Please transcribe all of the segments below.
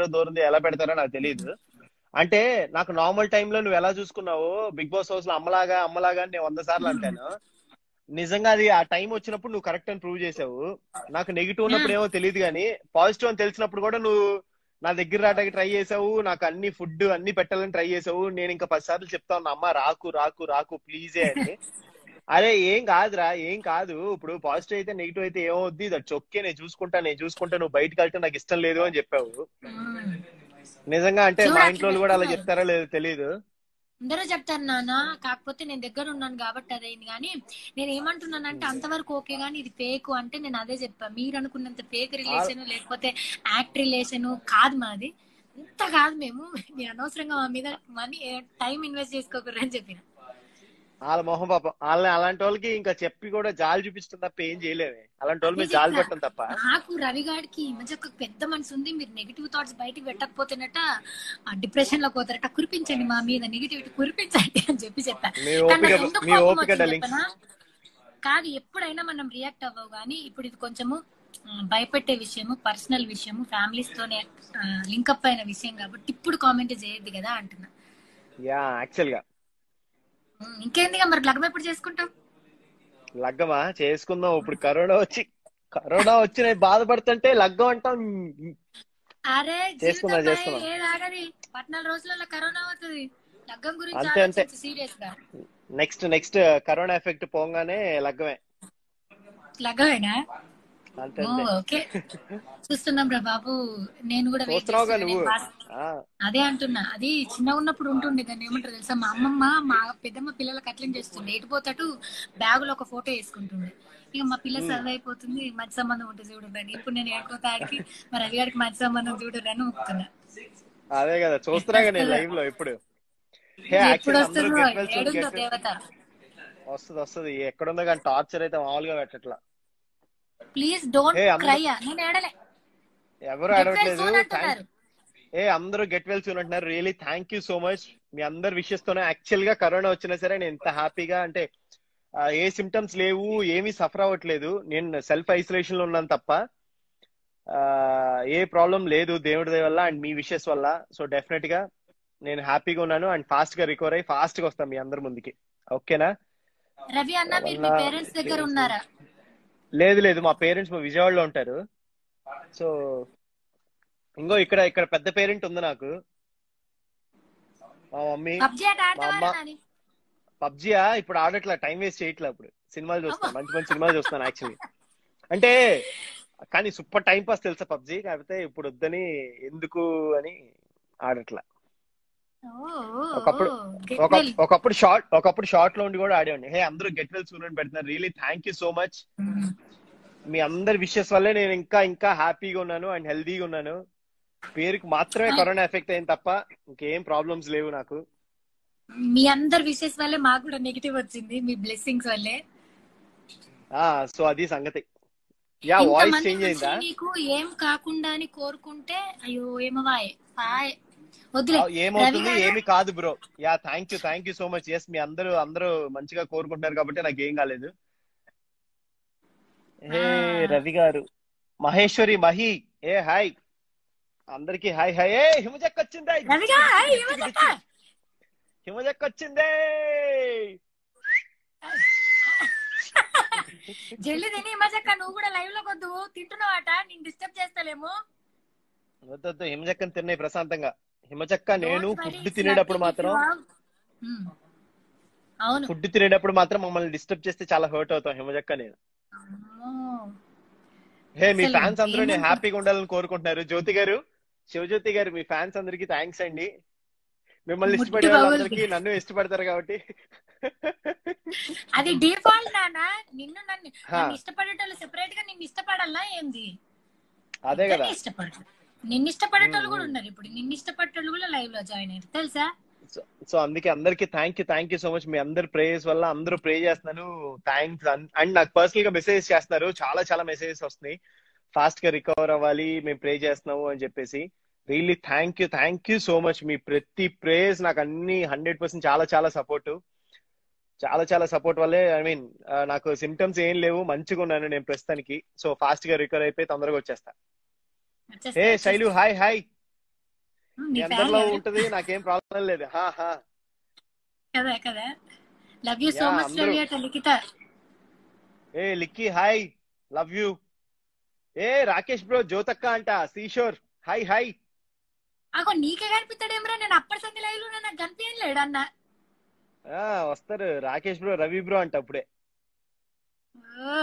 పెడతారో దూరం ఎలా పెడతారో నాకు తెలియదు అంటే నాకు నార్మల్ టైంలో నువ్వు ఎలా చూసుకున్నావు బిగ్ బాస్ హౌస్ లో అమ్మలాగా అమ్మలాగా అని నేను వంద సార్లు అంటాను నిజంగా అది ఆ టైం వచ్చినప్పుడు నువ్వు కరెక్ట్ అని ప్రూవ్ చేసావు నాకు నెగిటివ్ ఉన్నప్పుడు ఏమో తెలియదు కానీ పాజిటివ్ అని తెలిసినప్పుడు కూడా నువ్వు నా దగ్గర రావడానికి ట్రై చేసావు నాకు అన్ని ఫుడ్ అన్ని పెట్టాలని ట్రై చేసావు నేను ఇంకా పది సార్లు చెప్తా ఉన్నా అమ్మ రాకు రాకు రాకు ప్లీజే అని అరే ఏం కాదురా ఏం కాదు ఇప్పుడు పాజిటివ్ అయితే నెగిటివ్ అయితే ఏమవుద్ది దట్ చొక్కే నేను చూసుకుంటా నేను చూసుకుంటా నువ్వు బయటకు వెళ్తే నాకు ఇష్టం లేదు అని చెప్పావు ఉమ్. నిజంగా అంటే చూడు, మా అట్లా ఇంట్లో వాళ్ళు కూడా అలా చెప్తున్నారు. చెప్తారో లేదో తెలియదు అందరూ చెప్తారు నాన్న కాకపోతే నేను దగ్గర ఉన్నాను కాబట్టి అదైంది కానీ నేను ఏమంటున్నానంటే అంతవరకు ఓకే కానీ ఇది ఫేక్ అంటే నేను అదే చెప్పా మీరు అనుకున్నంత ఫేక్ రిలేషన్ లేకపోతే యాక్ట్ రిలేషన్ కాదు మాది అంత కాదు మేము మీరు అనవసరంగా మా మీద మనీ టైం ఇన్వెస్ట్ చేసుకోకూడదు అని చెప్పిన వాళ్ళ మొహం పాపం వాళ్ళని అలాంటి వాళ్ళకి ఇంకా చెప్పి కూడా జాలి చూపించడం తప్ప ఏం చేయలేమే అలాంటి వాళ్ళ మీద జాలి పెట్టడం తప్ప నాకు రవి గారికి ఈ మధ్య ఒక పెద్ద మనసు ఉంది మీరు నెగిటివ్ థాట్స్ బయటికి పెట్టకపోతేనట డిప్రెషన్ లో పోతారట కురిపించండి మా మీద నెగిటివిటీ కురిపించండి అని చెప్పి చెప్పాను మీ కానీ ఓపిక నాకు ఎందుకు మీ కోపం ఓపిక వచ్చింది డార్లింగ్ చెప్పనా? కాదు ఎప్పుడైనా మనం రియాక్ట్ అవ్వవు కానీ ఇప్పుడు ఇది కొంచెము ఆ, భయపెట్టే విషయము పర్సనల్ విషయము ఫ్యామిలీస్ తోనే లింకప్ అయిన విషయం కాబట్టి ఇప్పుడు కామెంట్ చేయొద్దు కదా అంటున్నా యా యాక్చువల్ గా ఉమ్, ఇంకేందిగా మరి లగ్నం ఎప్పుడు చేసుకుంటాం లగ్గమా చేసుకుందాం ఇప్పుడు కరోనా వచ్చి కరోనా వచ్చి నేను బాధపడుతుంటే లగ్గం అంటాం అరే చేసుకుందాం, జీవితం చేసుకుందాం. భయ ఏది ఆగది పద్నాలుగు రోజులలో కరోనా అవుతుంది లగ్గం గురించి అంతే, అంతే. ఆలోచించు సీరియస్ గా నెక్స్ట్ నెక్స్ట్ కరోనా ఎఫెక్ట్ పోగానే లగ్గమే లగ్గమేనా అంతే ఓ, అంతే ఓకే చూస్తున్నాం రా బాబు నేను కూడా వెయిట్ చూస్తున్నావుగా చేస్తున్నా. నువ్వు నేను fast- ఆ, అదే అంటున్నా అది చిన్న ఉన్నప్పుడు ఉంటుండే దాన్ని ఏమంటారు తెలుసా మా అమ్మమ్మ మా పెద్దమ్మ పిల్లలకి అట్లనే చేస్తుండే ఎటు పోతాటు బ్యాగులో ఒక ఫోటో వేసుకుంటుండే ఇక మా పిల్ల చదువు అయిపోతుంది మంచి సంబంధం ఉంటుంది చూడండి ఇప్పుడు నేను ఏడుకోతాడికి మరి రవి గారికి మంచి సంబంధం చూడండి అని మొక్కుతున్నా అదే కదా చూస్తున్నాగా నేను లైవ్ లో ఇప్పుడు హే ఎప్పుడు యాక్చువల్లీ అందరూ వస్తుందో get well soon, ఏడుందో get well- దేవత వస్తుంది వస్తుంది ఎక్కడుందో కానీ టార్చర్ అయితే మామూలుగా పెట్టట్లా ప్లీజ్ డోంట్ Hey, అందరూ- క్రై నేను ఏడలే ఎవరు Get well అడగట్లేదు soon థ్యాంక్ అంటున్నారు ఏ అందరూ గెట్ వెల్ సూన్ అంటున్నారు really thank you so much మీ అందరి విషెస్ తోనే యాక్చువల్ గా కరోనా వచ్చినా సరే నేను ఇంత హ్యాపీగా అంటే ఆ, ఏ సిమ్టమ్స్ లేవు ఏమీ సఫర్ అవ్వట్లేదు నేను సెల్ఫ్ ఐసోలేషన్ లో ఉన్నాను తప్ప ఆ, ఏ ప్రాబ్లం లేదు దేవుడి దయ వల్ల అండ్ మీ విషెస్ వల్ల సో డెఫినెట్ గా నేను హ్యాపీగా ఉన్నాను అండ్ ఫాస్ట్ గా రికవర్ అయ్యి ఫాస్ట్ గా వస్తాను మీ అందరి ముందుకి ఓకేనా రవి అన్న మీరు మీ వల్ల పేరెంట్స్ దగ్గర ఉన్నారా లేదు లేదు మా పేరెంట్స్ మా విజయవాడలో ఉంటారు సో ఇంకో ఇక్కడ ఇక్కడ పెద్ద పేరెంట్ ఉంది నాకు మా మమ్మీ పబ్జి ఆట ఆడతావారా అమ్మ- నాని పబ్జియా ఇప్పుడు ఆడట్లా టైం వేస్ట్ చేయట్లా ఇప్పుడు సినిమాలు చూస్తాను మంచి మంచి సినిమాలు చూస్తాను యాక్చువల్లీ అంటే కానీ సూపర్ టైం పాస్ తెలుసా పబ్జి కాకపోతే ఇప్పుడు వద్దని ఎందుకు అని ఆడట్లా ఒకప్పుడు- ఒక ఒకప్పుడు షార్ట్ ఒకప్పుడు షార్ట్ లో ఉండి కూడా ఆడేవాడిని హే అందరూ గెట్ వెల్ సూన్ అని పెడుతున్నారు really thank you so much మీ అందరి విషెస్ వల్లే నేను ఇంకా ఇంకా హ్యాపీగా ఉన్నాను అండ్ హెల్దీగా ఉన్నాను పేరుకి మాత్రమే కరోనా ఎఫెక్ట్ అయింది తప్ప ఇంకేం ప్రాబ్లమ్స్ లేవు నాకు మీ అందరి విషెస్ వల్లే మాకు కూడా నెగిటివ్ వచ్చింది మీ బ్లెస్సింగ్స్ వల్లే ఆ సో అది సంగతి యా వాయిస్ ఇంతమంది చేంజ్ అయిందా మనుషులు నీకు ఏం కాకుండా అని కోరుకుంటే అయ్యో ఏమవాయ్ పాయ్ వద్దులే ఆ, ఏమవుతుంది రవి గారు- ఏమి కాదు bro ya thank you thank you so much yes మీ అందరూ అందరూ మంచిగా కోరుకుంటున్నారు కాబట్టి నాకు ఏం కాలేదు హే ఆ. రవి గారు మహేశ్వరి మహి ఏ హాయ్ అందరికి హాయ్ హాయ్ ఏ హిమజక్ వచ్చిందే రవి గారు, హాయ్, హిమజక్క. హిమజక్ వచ్చిందే జల్లి తిని మజక్క నువ్వు కూడా లైవ్ లోకి వద్దు తింటున్నావాట నేను డిస్టర్బ్ చేస్తలేము వద్దు వద్దు హిమజక్కని తిన్నాయి ప్రశాంతంగా హిమజక్క నేను Don't worry, ఫుడ్ తినేటప్పుడు nothing మాత్రం if you have- Hmm. అవును ఫుడ్ తినేటప్పుడు మాత్రం మమ్మల్ని డిస్టర్బ్ చేస్తే చాలా హర్ట్ అవుతాం హిమజక్క నేను అమ్మో. హే మీ అసలు ఫ్యాన్స్ అందరూ నేను ఏమనుకుంటున్నారు? హ్యాపీగా ఉండాలని కోరుకుంటున్నారు జ్యోతి గారు శివజ్యోతి గారు మీ ఫ్యాన్స్ అందరికి థ్యాంక్స్ అండి మిమ్మల్ని ముట్టు ఇష్టపడే బాబులు. వాళ్ళందరికీ నన్ను ఇష్టపడతారు కాబట్టి అది డిఫాల్ట్ నానా నిన్ను నన్ను హా. నన్ను ఇష్టపడేటోళ్ళు సెపరేట్ గా నిన్ను ఇష్టపడాలా ఏంది అదే కదా ఇద్దరిని ఇష్టపడరు నిన్ను ఇష్టపడేటోళ్ళు కూడా ఉన్నారు ఇప్పుడు నిన్ను ఇష్టపడేటోళ్ళు కూడా లైవ్ లో జాయిన్ అయ్యారు తెలుసా సో- సో అందుకే అందరికి thank you thank you so much మీ అందరి ప్రేయర్స్ వల్ల అందరూ ప్రే చేస్తున్నాను థ్యాంక్స్ అండ్ నాకు పర్సనల్ గా మెసేజ్ చేస్తున్నారు చాలా చాలా మెసేజెస్ వస్తున్నాయి ఫాస్ట్ గా రికవర్ అవ్వాలి మేము ప్రే చేస్తున్నాము అని చెప్పేసి really thank you thank you so much మీ ప్రతి ప్రేయర్స్ నాకు అన్ని హండ్రెడ్ పర్సెంట్ చాలా చాలా సపోర్ట్ చాలా చాలా సపోర్ట్ వల్లే ఐ మీన్ నాకు సిమ్టమ్స్ ఏం లేవు మంచిగా ఉన్నాను నేను ప్రస్తుతానికి సో ఫాస్ట్ గా రికవర్ అయిపోయి తొందరగా వచ్చేస్తా వచ్చేస్తా, ఏ వచ్చేస్తా. శైలు హాయ్ హాయ్ నీ మీ ఫ్యాన్ అందరిలో ఎవరు? ఉంటది నాకేం ప్రాబ్లం లేదు హా హా కదా కదా లవ్ యూ సో Yeah, మచ్ అందరూ. రవి అట లిఖిత ఏ లిక్కీ హాయ్ లవ్ యూ ఏ రాకేష్ బ్రో జ్యోతక్క అంట సీషోర్ హాయ్ హాయ్ అగో నీకే కనిపిస్తాడేమరా నేను అప్పటి సంది లైవ్ లో నాకు కనిపించలేడు అన్న ఆ వస్తారు రాకేష్ బ్రో రవి బ్రో అంట అప్పుడే ఓ,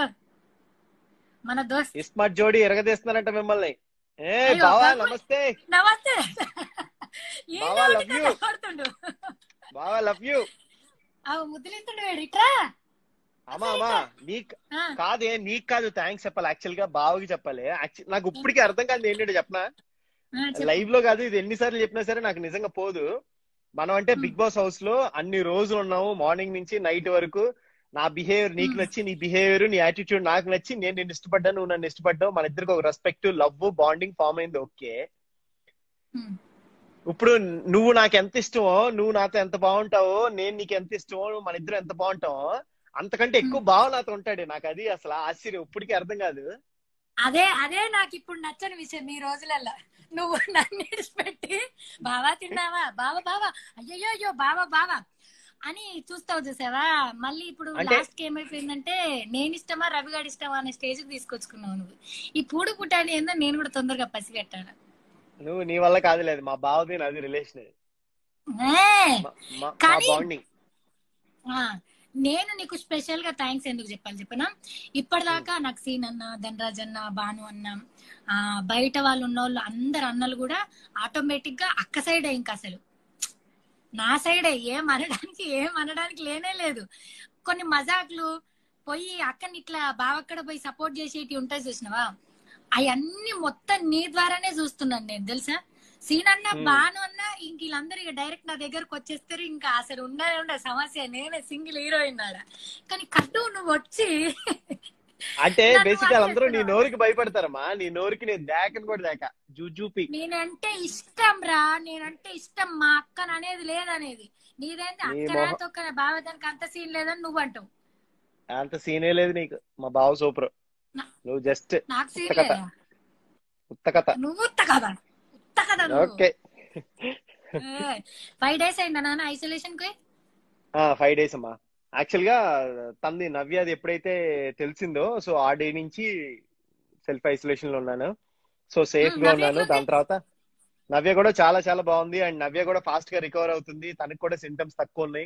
మన దోస్త్ ఇస్మార్ట్ జోడి ఎరగదీస్తున్నారంట మిమ్మల్ని ఏ అయ్యో, బావా బాబోయ్. నమస్తే నమస్తే ఏం బావా, love కాబట్టి you. కొడుతుండు బావా లవ్ యూ ఆ ముద్దులిస్తుండు వేడు ఇట్రా అమ్మా అమ్మా నీక్ ఆ, కాదే నీకు కాదు థ్యాంక్స్ చెప్పాలి యాక్చువల్ గా బావకి చెప్పాలి Actu- నాకు ఇప్పటికీ అర్థం కాదు ఏంటంటే చెప్పనా ఆ, చెప్పు. లైవ్ లో కాదు ఇది ఎన్నిసార్లు చెప్పినా సరే నాకు నిజంగా పోదు మనం అంటే బిగ్ బాస్ హౌస్ లో అన్ని రోజులు ఉన్నాము మార్నింగ్ నుంచి నైట్ వరకు నా బిహేవియర్ నీకు Hmm. నచ్చి నీ బిహేవియర్ నీ యాటిట్యూడ్ నాకు నచ్చి నేను నిన్ను ఇష్టపడ్డా నువ్వు నన్ను ఇష్టపడ్డావు మన ఇద్దరికి ఒక రెస్పెక్ట్ లవ్ బాండింగ్ ఫామ్ అయింది ఓకే ఉమ్. ఇప్పుడు నువ్వు నాకు ఎంత ఇష్టమో నువ్వు నాతో ఎంత బాగుంటావో నేను నీకు ఎంత ఇష్టమో మన ఇద్దరు ఎంత బాగుంటామో అంతకంటే ఎక్కువ బావ నాతో ఉంటాడు నాకు అది అసలు ఆశ్చర్యం ఇప్పటికీ అర్థం కాదు అదే అదే నాకు ఇప్పుడు నచ్చని విషయం ఈ రోజులలో నువ్వు నన్ను విడిచిపెట్టి బావా తిన్నావా బావా బావా అయ్యో అయ్యో బావా బావా అని చూస్తావు చూసావా మళ్ళీ ఇప్పుడు అంటే- లాస్ట్ కి ఏమైపోయిందంటే నేను ఇష్టమా రవి గారి ఇష్టమా అనే స్టేజ్ కి తీసుకొచ్చుకున్నావు నువ్వు ఈ పూడు పుట్టాని ఏందో నేను కూడా తొందరగా పసిగట్టాను నువ్వు నీ వల్ల కాదులేదు మా బావది నాది రిలేషన్ ఏ! మా కానీ- బాండింగ్ ఆ, నేను నీకు స్పెషల్ గా థ్యాంక్స్ ఎందుకు చెప్పాలి చెప్పనా ఇప్పటిదాకా నాకు సీన్ అన్న ధనరాజ్ అన్న భాను అన్న ఆ బయట వాళ్ళు ఉన్న వాళ్ళు అందరు అన్నలు కూడా ఆటోమేటిక్ గా అక్క సైడే ఇంకా అసలు నా సైడే ఏం అనడానికి ఏం అనడానికి లేనే లేదు కొన్ని మజాక్లు పోయి అక్కని ఇట్లా బావక్కడ పోయి సపోర్ట్ చేసేటి ఉంటాయి చూసినవా అవన్నీ మొత్తం నీ ద్వారానే చూస్తున్నాను నేను తెలుసా సీన్ అన్న Hmm. బాను అన్న ఇంక వీళ్ళందరూ ఇక డైరెక్ట్ నా దగ్గరకు వచ్చేస్తారు ఇంకా అసలు ఉండనే ఉండే సమస్య నేనే సింగిల్ హీరోయిన్ ఆడ కానీ కట్టు నువ్వు వచ్చి అంటే నన్ను బేసిక్ అందరూ నీ మార్చేస్తున్నావు. నోరుకి భయపడతారమ్మా నీ నోరుకి నేను దాకని కూడా దాకా జూజూపి నేనంటే ఇష్టం రా నేనంటే ఇష్టం మా అక్కన అనేది లేదనేది నీదేంటి నీ అక్క మొహం- తొక్కన బావదానికి అంత సీన్ లేదని నువ్వు అంటావు అంత సీనే లేదు నీకు మా బావ సూపర్ నా- నువ్వు జస్ట్ నాకు సీన్ ఉత్త కథ. లేదా ఉత్త కథ నువ్వు ఉత్త కదా ఉత్త కదా నువ్వు ఓకే ఫైవ్ డేస్ అయిందా నాన్న ఐసోలేషన్ కి ఫైవ్ డేస్ అమ్మా యాక్చువల్ గా తనది నవ్య అది ఎప్పుడైతే తెలిసిందో సో ఆ డే నుంచి సెల్ఫ్ ఐసోలేషన్ లో ఉన్నాను సో సేఫ్ Hmm, గా నవ్య ఉన్నాను ఎట్లుంది? దాని తర్వాత నవ్య కూడా చాలా చాలా బాగుంది అండ్ నవ్య కూడా ఫాస్ట్ గా రికవర్ అవుతుంది తనకు కూడా సింటమ్స్ తక్కువ ఉన్నాయి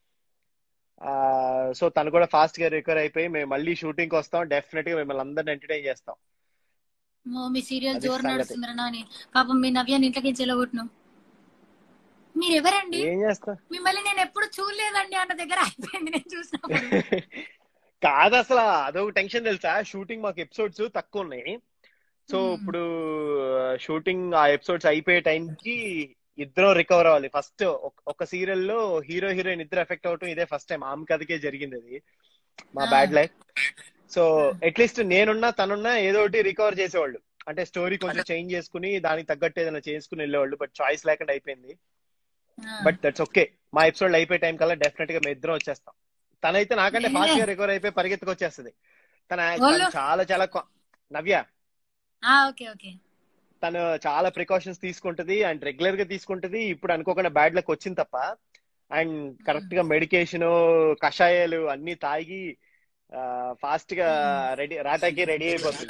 సో తను కూడా ఫాస్ట్ గా రికవర్ అయిపోయి మేము మళ్ళీ షూటింగ్ కి వస్తాం డెఫినెట్ గా మిమ్మల్ని అందరిని ఎంటర్టైన్ చేస్తాం ఓ, మీ సీరియల్ అది జోరు సంగతి. నడుస్తుందిరా నాని పాపం మీ నవ్యాన్ని ఇంట్లోకి చెల్లగొట్టును మీరు ఎవరండి ఏం చేస్తా మిమ్మల్ని నేను ఎప్పుడు చూడలేదండి అన్న దగ్గర అయిపోయింది నేను చూసినప్పుడు కాదు అసలు అదొక టెన్షన్ తెలుసా షూటింగ్ మాకు ఎపిసోడ్స్ తక్కువ ఉన్నాయి సో Hmm. ఇప్పుడు షూటింగ్ ఆ ఎపిసోడ్స్ అయిపోయే టైం కి ఇద్దరు రికవర్ అవ్వాలి ఫస్ట్ ఒక సీరియల్ లో హీరో హీరోయిన్ ఇద్దరు ఎఫెక్ట్ అవటం ఇదే ఫస్ట్ టైం ఆమె కథకే జరిగింది అది మా Ah. Bad life so at least నేనున్నా తనున్నా ఏదో ఒకటి రికవర్ చేసేవాళ్ళు అంటే స్టోరీ కొంచెం చేంజ్ చేసుకుని దానికి తగ్గట్టు ఏదైనా చేసుకుని వెళ్ళేవాళ్ళు బట్ చాయిస్ లేకుండా అయిపోయింది ఆ. బట్ దట్స్ ఓకే మా ఎపిసోడ్ అయిపోయే టైం కల్లా డెఫినెట్ గా మేము ఇద్దరం వచ్చేస్తాం తనైతే నాకంటే ఫాస్ట్ గా రికవర్ అయిపోయి పరిగెత్తుకు వచ్చేస్తుంది తన వాళ్ళు? తను చాలా చాలా co- నవ్య ఆ, ఓకే ఓకే తను చాలా ప్రికాషన్స్ తీసుకుంటది అండ్ రెగ్యులర్ గా తీసుకుంటది ఇప్పుడు అనుకోకుండా బ్యాడ్ లక్ వచ్చింది తప్ప అండ్ కరెక్ట్ గా మెడికేషన్ కషాయాలు అన్ని తాగి ఫాస్ట్ గా రెడీ రాటాకి రెడీ అయిపోతుంది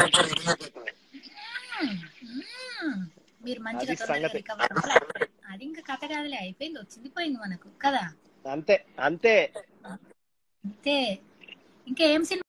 మ్మ్. మీరు మంచిగా అది తొందరగా సంగతి. recover అవ్వాలి. అది ఇంకా కథ కాదులే అయిపోయింది వచ్చింది పోయింది మనకు కదా అంతే అంతే అంతే ఇంకా ఏం సినిమా